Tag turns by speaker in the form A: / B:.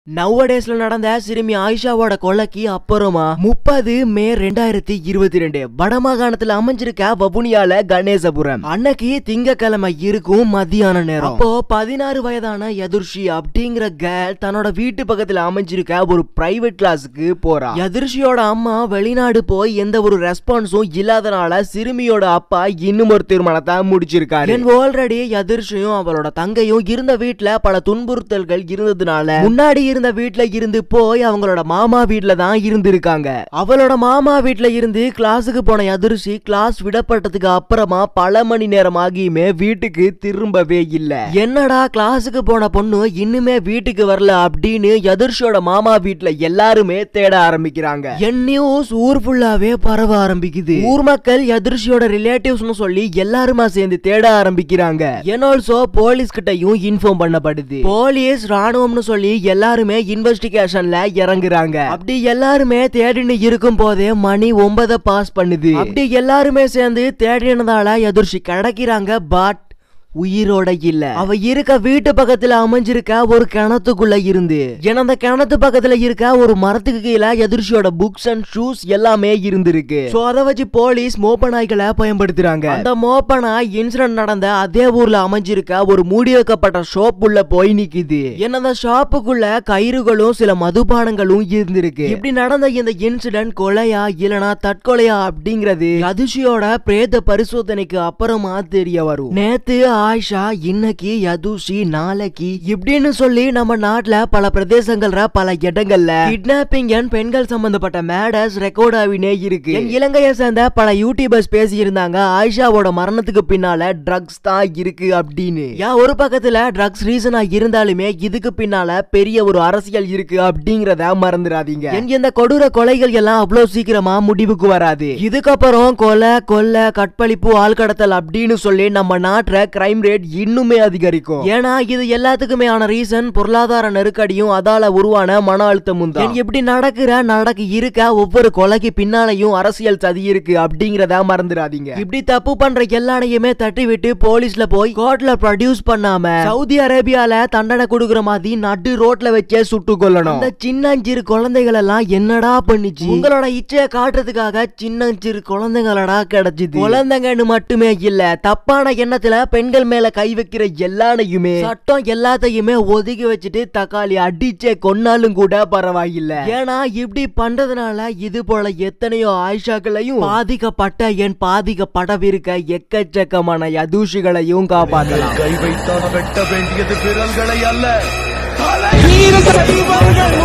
A: நவடேஸ்ல நடந்த சிறுமி ஆயிஷாவோட கொலைக்கு அப்புறமா முப்பது மே ரெண்டாயிரத்தி இருபத்தி ரெண்டு வடமாகாணத்துல அமைஞ்சிருக்க வவுனியால கணேசபுரம் அன்னைக்கு திங்கக்கிழமை இருக்கும் மத்தியான நேரம் அப்போ பதினாறு வயதான எதிர்ஷி அப்படிங்கிற கேர்ள் தன்னோட வீட்டு பக்கத்துல அமைஞ்சிருக்க ஒரு பிரைவேட் கிளாஸுக்கு போறா எதிர்ஷியோட அம்மா வெளிநாடு போய் எந்த ஒரு ரெஸ்பான்ஸும் இல்லாதனால சிறுமியோட அப்பா இன்னும் ஒரு திருமணத்தை முடிச்சிருக்காரு ஆல்ரெடி எதிர்ஷியும் அவளோட தங்கையும் இருந்த வீட்ல பல துன்புறுத்தல்கள் இருந்ததுனால முன்னாடி இருந்த வீட்ல இருந்து போய் அவங்களோட மாமா வீட்ல தான் இருந்திருக்காங்க அவளோட மாமா வீட்ல இருந்து கிளாஸுக்கு போன எதிர்ச்சி கிளாஸ் விடப்பட்டதுக்கு அப்புறமா பல மணி நேரம் ஆகியுமே வீட்டுக்கு திரும்பவே இல்ல என்னடா கிளாஸுக்கு போன பொண்ணு இன்னுமே வீட்டுக்கு வரல அப்படின்னு எதிர்ச்சியோட மாமா வீட்ல எல்லாருமே தேட ஆரம்பிக்கிறாங்க என் நியூஸ் ஊர் ஃபுல்லாவே பரவ ஆரம்பிக்குது ஊர் மக்கள் எதிர்ச்சியோட ரிலேட்டிவ்ஸ்னு சொல்லி எல்லாருமா சேர்ந்து தேட ஆரம்பிக்கிறாங்க என் ஆல்சோ போலீஸ் கிட்டயும் இன்ஃபார்ம் பண்ணப்படுது போலீஸ் ராணுவம்னு சொல்லி எல்லாருமே இன்வெஸ்டிகேஷன்ல இறங்குறாங்க அப்படி எல்லாருமே தேடின்னு இருக்கும் போதே மணி ஒன்பத பாஸ் பண்ணுது அப்படி எல்லாருமே சேர்ந்து தேடினதால எதிர்ச்சி கிடைக்கிறாங்க பட் உயிரோட இல்ல அவ இருக்க வீட்டு பக்கத்துல அமைஞ்சிருக்க ஒரு கிணத்துக்குள்ள இருந்து ஏன்னா அந்த கிணத்து பக்கத்துல இருக்க ஒரு மரத்துக்கு கீழே எதிர்ச்சியோட புக்ஸ் அண்ட் ஷூஸ் எல்லாமே இருந்திருக்கு சோ அதை வச்சு போலீஸ் மோப்ப நாய்களை பயன்படுத்துறாங்க அந்த மோப்ப நாய் இன்சிடென்ட் நடந்த அதே ஊர்ல அமைஞ்சிருக்க ஒரு மூடி வைக்கப்பட்ட ஷாப் உள்ள போய் நிக்குது ஏன்னா அந்த ஷாப்புக்குள்ள கயிறுகளும் சில மதுபானங்களும் இருந்திருக்கு இப்படி நடந்த இந்த இன்சிடென்ட் கொலையா இல்லனா தற்கொலையா அப்படிங்கிறது அதிர்ச்சியோட பிரேத பரிசோதனைக்கு அப்புறமா தெரிய வரும் நேத்து ஆயிஷா இன்னைக்கு யதுஷி நாளைக்கு இப்படின்னு சொல்லி நம்ம நாட்டுல பல பிரதேசங்கள்ல பல இடங்கள்ல கிட்னாப்பிங் அண்ட் பெண்கள் சம்பந்தப்பட்ட மேடர்ஸ் ரெக்கார்ட் ஆகினே இருக்கு என் இலங்கையை சேர்ந்த பல யூடியூபர்ஸ் பேசி இருந்தாங்க ஆயிஷாவோட மரணத்துக்கு பின்னால ட்ரக்ஸ் தான் இருக்கு அப்படின்னு ஏன் ஒரு பக்கத்துல ட்ரக்ஸ் ரீசனா இருந்தாலுமே இதுக்கு பின்னால பெரிய ஒரு அரசியல் இருக்கு அப்படிங்கறத மறந்துடாதீங்க என் இந்த கொடூர கொலைகள் எல்லாம் அவ்வளவு சீக்கிரமா முடிவுக்கு வராது இதுக்கப்புறம் கொலை கொல்ல கற்பழிப்பு ஆள் கடத்தல் அப்படின்னு சொல்லி நம்ம நாட்டுல கிரைம் ரேட் இன்னுமே அதிகரிக்கும் ஏன்னா இது எல்லாத்துக்குமே ஆன ரீசன் பொருளாதார நெருக்கடியும் அதால உருவான மன அழுத்தமும் தான் இப்படி நடக்கிற நடக்க இருக்க ஒவ்வொரு கொலைக்கு பின்னாலையும் அரசியல் சதி இருக்கு அப்படிங்கறத மறந்துடாதீங்க இப்படி தப்பு பண்ற எல்லாரையுமே தட்டி விட்டு போலீஸ்ல போய் கோர்ட்ல ப்ரொடியூஸ் பண்ணாம சவுதி அரேபியால தண்டனை கொடுக்குற மாதிரி நடு ரோட்ல வச்சே சுட்டு கொல்லணும் அந்த சின்னஞ்சிறு குழந்தைகள் எல்லாம் என்னடா பண்ணிச்சு உங்களோட இச்சைய காட்டுறதுக்காக சின்னஞ்சிறு குழந்தைங்களடா கிடைச்சிது குழந்தைங்கன்னு மட்டுமே இல்ல தப்பான எண்ணத்துல பெண்கள் மேல கை வைக்கிற எல்லானையுமே சட்டம் எல்லாத்தையுமே ஒதுக்கி வச்சுட்டு தக்காளி அடிச்சே கொன்னாலும் கூட பரவாயில்ல ஏன்னா இப்படி பண்றதுனால இது போல எத்தனையோ ஆயிஷாக்களையும் பாதிக்கப்பட்ட என் பாதிக்கப்படவிருக்க எக்கச்சக்கமான யதூஷிகளையும் காப்பாற்றலாம்
B: கை வைத்தால் வெட்ட வேண்டியது விரல்களை அல்ல தலை